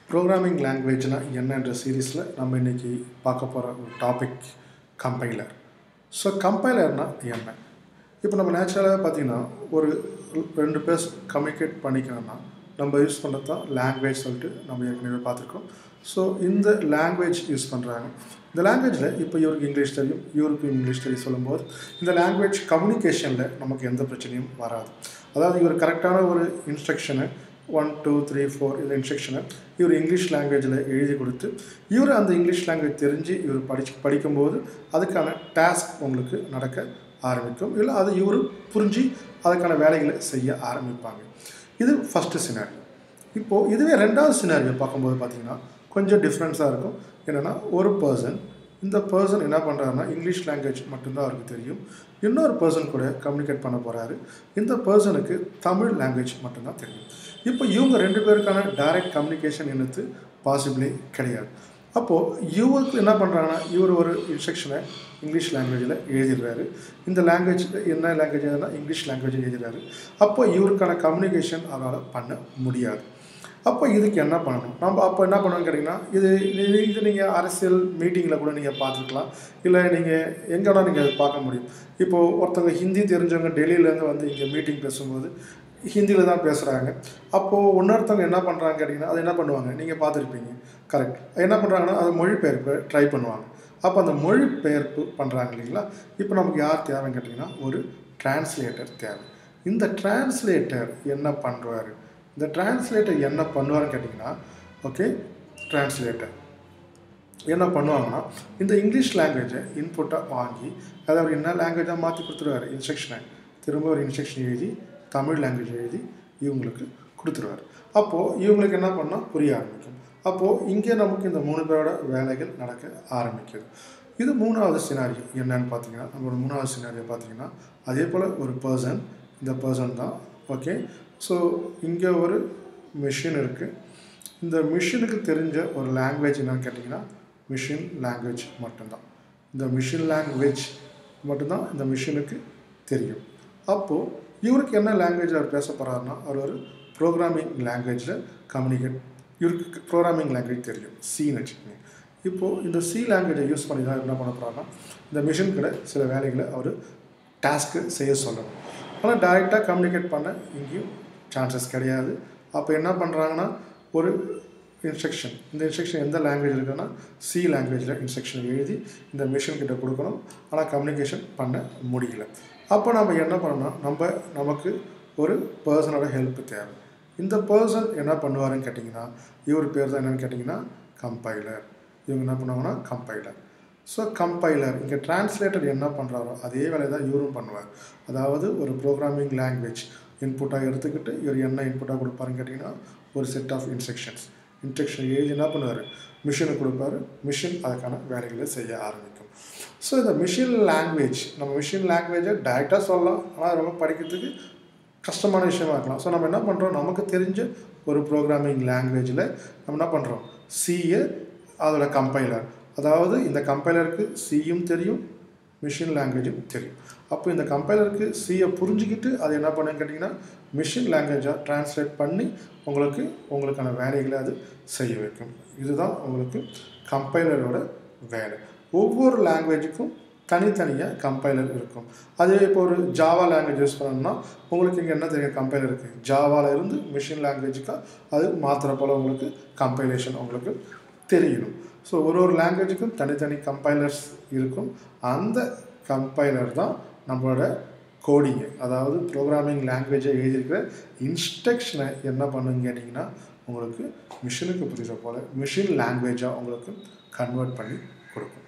programming லாங்குவேஜ்னா என்னன்ற சீரீஸில் நம்ம இன்றைக்கி பார்க்க போகிற ஒரு டாபிக் கம்பைலர் ஸோ கம்பைலர்னா என்ன இப்போ நம்ம நேச்சுரலாக பார்த்தீங்கன்னா ஒரு ரெண்டு பேர் கம்யூனிகேட் பண்ணிக்கணும்னா நம்ம யூஸ் பண்ணுறது தான் லாங்குவேஜ் சொல்லிட்டு நம்ம ஏற்கனவே பார்த்துருக்கோம் ஸோ இந்த லாங்குவேஜ் யூஸ் பண்ணுறாங்க இந்த லாங்குவேஜில் இப்போ இவருக்கு இங்கிலீஷ் தெரியும் இவருக்கு இங்கிலீஷ் தெரியும் சொல்லும்போது இந்த லாங்குவேஜ் கம்யூனிகேஷனில் நமக்கு எந்த பிரச்சனையும் வராது அதாவது இவர் கரெக்டான ஒரு இன்ஸ்ட்ரக்ஷனை ஒன் டூ த்ரீ ஃபோர் இந்த இன்ஸ்ட்ரக்ஷனை இவர் இங்கிலீஷ் லாங்குவேஜில் எழுதி கொடுத்து இவர் அந்த இங்கிலீஷ் லாங்குவேஜ் தெரிஞ்சு இவர் படிச்சு படிக்கும்போது அதுக்கான டாஸ்க் உங்களுக்கு நடக்க ஆரம்பிக்கும் இல்லை அது இவர் புரிஞ்சு அதுக்கான வேலைகளை செய்ய ஆரம்பிப்பாங்க இது ஃபஸ்ட்டு சினாரியோ இப்போது இதுவே ரெண்டாவது சினாரியோ பார்க்கும்போது பார்த்திங்கன்னா கொஞ்சம் டிஃப்ரென்ஸாக இருக்கும் என்னென்னா ஒரு பர்சன் இந்த பர்சன் என்ன பண்ணுறாருன்னா இங்கிலீஷ் லாங்குவேஜ் மட்டும்தான் அவருக்கு தெரியும் இன்னொரு பர்சன் கூட கம்யூனிகேட் பண்ண போகிறாரு இந்த பர்சனுக்கு தமிழ் லாங்குவேஜ் மட்டும்தான் தெரியும் இப்போ இவங்க ரெண்டு பேருக்கான டைரக்ட் கம்யூனிகேஷன் என்னது பாசிபிளே கிடையாது அப்போது இவருக்கு என்ன பண்ணுறாங்கன்னா இவர் ஒரு இன்ஸ்ட்ரக்ஷனை இங்கிலீஷ் லாங்குவேஜில் எழுதிடுறாரு இந்த லாங்குவேஜ் என்ன லாங்குவேஜ் எதுனா இங்கிலீஷ் லாங்குவேஜ் எழுதிடுறாரு அப்போ இவருக்கான கம்யூனிகேஷன் அவரால் பண்ண முடியாது அப்போ இதுக்கு என்ன பண்ணணும் நம்ம அப்போ என்ன பண்ணணும்னு கேட்டிங்கன்னா இது இது இது நீங்கள் அரசியல் மீட்டிங்கில் கூட நீங்கள் பார்த்துருக்கலாம் இல்லை நீங்கள் எங்கே வேணால் நீங்கள் அதை பார்க்க முடியும் இப்போது ஒருத்தவங்க ஹிந்தி தெரிஞ்சவங்க டெல்லியிலேருந்து வந்து இங்கே மீட்டிங் பேசும்போது ஹிந்தியில் தான் பேசுகிறாங்க அப்போது இன்னொருத்தவங்க என்ன பண்ணுறாங்க கேட்டிங்கன்னா அது என்ன பண்ணுவாங்க நீங்கள் பார்த்துருப்பீங்க கரெக்ட் என்ன பண்ணுறாங்கன்னா அது மொழிபெயர்ப்பு ட்ரை பண்ணுவாங்க அப்போ அந்த மொழிபெயர்ப்பு பண்ணுறாங்க இல்லைங்களா இப்போ நமக்கு யார் தேவைன்னு கேட்டிங்கன்னா ஒரு டிரான்ஸ்லேட்டர் தேவை இந்த டிரான்ஸ்லேட்டர் என்ன பண்ணுறாரு இந்த டிரான்ஸ்லேட்டர் என்ன பண்ணுவார்னு கேட்டிங்கன்னா ஓகே டிரான்ஸ்லேட்டர் என்ன பண்ணுவாங்கன்னா இந்த இங்கிலீஷ் லாங்குவேஜை இன்புட்டாக வாங்கி அதை அவர் என்ன லாங்குவேஜாக மாற்றி கொடுத்துருவாரு இன்ஸ்ட்ரக்ஷனை திரும்ப ஒரு இன்ஸ்ட்ரக்ஷன் எழுதி தமிழ் லாங்குவேஜ் எழுதி இவங்களுக்கு கொடுத்துருவார் அப்போது இவங்களுக்கு என்ன பண்ணால் புரிய ஆரம்பிக்கும் அப்போது இங்கே நமக்கு இந்த மூணு பேரோட வேலைகள் நடக்க ஆரம்பிக்குது இது மூணாவது சினாரியோ என்னன்னு பார்த்தீங்கன்னா நம்மளோட மூணாவது சினாரியோ பார்த்தீங்கன்னா அதே போல் ஒரு பர்சன் இந்த பர்சன் தான் ஓகே ஸோ இங்கே ஒரு மிஷின் இருக்குது இந்த மிஷினுக்கு தெரிஞ்ச ஒரு லாங்குவேஜ் என்னன்னு கேட்டிங்கன்னா மிஷின் லாங்குவேஜ் மட்டும்தான் இந்த மிஷின் லாங்குவேஜ் மட்டும்தான் இந்த மிஷினுக்கு தெரியும் அப்போது இவருக்கு என்ன லாங்குவேஜ் அவர் பேச போகிறாருன்னா அவர் ஒரு ப்ரோக்ராமிங் லாங்குவேஜில் கம்யூனிகேட் இவருக்கு ப்ரோக்ராமிங் லாங்குவேஜ் தெரியும் சின்னு வச்சுக்கோங்க இப்போது இந்த சி லாங்குவேஜை யூஸ் பண்ணி தான் என்ன பண்ண போகிறாருன்னா இந்த மிஷின் கூட சில வேலைகளை அவர் டாஸ்க்கு செய்ய சொல்லணும் ஆனால் டைரெக்டாக கம்யூனிகேட் பண்ண இங்கேயும் சான்சஸ் கிடையாது அப்போ என்ன பண்ணுறாங்கன்னா ஒரு இன்ஸ்ட்ரக்ஷன் இந்த இன்ஸ்ட்ரக்ஷன் எந்த லாங்குவேஜ் இருக்குன்னா சி லாங்குவேஜில் இன்ஸ்ட்ரக்ஷன் எழுதி இந்த மிஷின் கிட்ட கொடுக்கணும் ஆனால் கம்யூனிகேஷன் பண்ண முடியல அப்போ நம்ம என்ன பண்ணணும் நம்ம நமக்கு ஒரு பர்சனோட ஹெல்ப் தேவை இந்த பர்சன் என்ன பண்ணுவாருன்னு கேட்டிங்கன்னா இவர் பேர் தான் என்னென்னு கேட்டிங்கன்னா கம்பைலர் இவங்க என்ன பண்ணுவாங்கன்னா கம்பைலர் ஸோ கம்பைலர் இங்கே டிரான்ஸ்லேட்டர் என்ன பண்ணுறாரோ அதே வேலையை தான் இவரும் பண்ணுவார் அதாவது ஒரு ப்ரோக்ராமிங் லாங்குவேஜ் இன்புட்டாக எடுத்துக்கிட்டு இவர் என்ன இன்புட்டாக கொடுப்பாருன்னு கேட்டிங்கன்னா ஒரு செட் ஆஃப் இன்ஸ்ட்ரக்ஷன்ஸ் இன்ஸ்ட்ரக்ஷன் எழுதி என்ன பண்ணுவார் மிஷினுக்கு கொடுப்பாரு மிஷின் அதுக்கான வேலைகளை செய்ய ஆரம்பிக்கும் ஸோ இந்த மிஷின் லாங்குவேஜ் நம்ம மிஷின் லாங்குவேஜை டைரெக்டாக சொல்லலாம் ஆனால் ரொம்ப படிக்கிறதுக்கு கஷ்டமான விஷயமா இருக்கலாம் ஸோ நம்ம என்ன பண்ணுறோம் நமக்கு தெரிஞ்ச ஒரு ப்ரோக்ராமிங் லாங்குவேஜில் நம்ம என்ன பண்ணுறோம் சிஏ அதோட கம்பைலர் அதாவது இந்த கம்பைலருக்கு சியும் தெரியும் மிஷின் லாங்குவேஜும் தெரியும் அப்போ இந்த கம்பைலருக்கு சியை புரிஞ்சுக்கிட்டு அது என்ன பண்ணுன்னு கேட்டிங்கன்னா மிஷின் லாங்குவேஜாக ட்ரான்ஸ்லேட் பண்ணி உங்களுக்கு உங்களுக்கான வேலைகளை அது செய்ய வைக்கும் இதுதான் உங்களுக்கு கம்பைலரோட வேலை ஒவ்வொரு லாங்குவேஜுக்கும் தனித்தனியாக கம்பைலர் இருக்கும் அதே இப்போ ஒரு ஜாவா லாங்குவேஜ் யூஸ் பண்ணணும்னா உங்களுக்கு இங்கே என்ன தெரியும் கம்பைலர் இருக்குது ஜாவாவில் இருந்து மிஷின் லாங்குவேஜுக்காக அது மாத்திர போல் உங்களுக்கு கம்பைலேஷன் உங்களுக்கு தெரியணும் ஸோ ஒரு ஒரு லாங்குவேஜுக்கும் தனித்தனி கம்பைலர்ஸ் இருக்கும் அந்த கம்பைலர் தான் நம்மளோட கோடிங்கு அதாவது ப்ரோக்ராமிங் லாங்குவேஜை எழுதியிருக்கிற இன்ஸ்ட்ரக்ஷனை என்ன பண்ணுங்க கேட்டிங்கன்னா உங்களுக்கு மிஷினுக்கு புரிகிற போல் மிஷின் லாங்குவேஜாக உங்களுக்கு கன்வெர்ட் பண்ணி கொடுக்கும்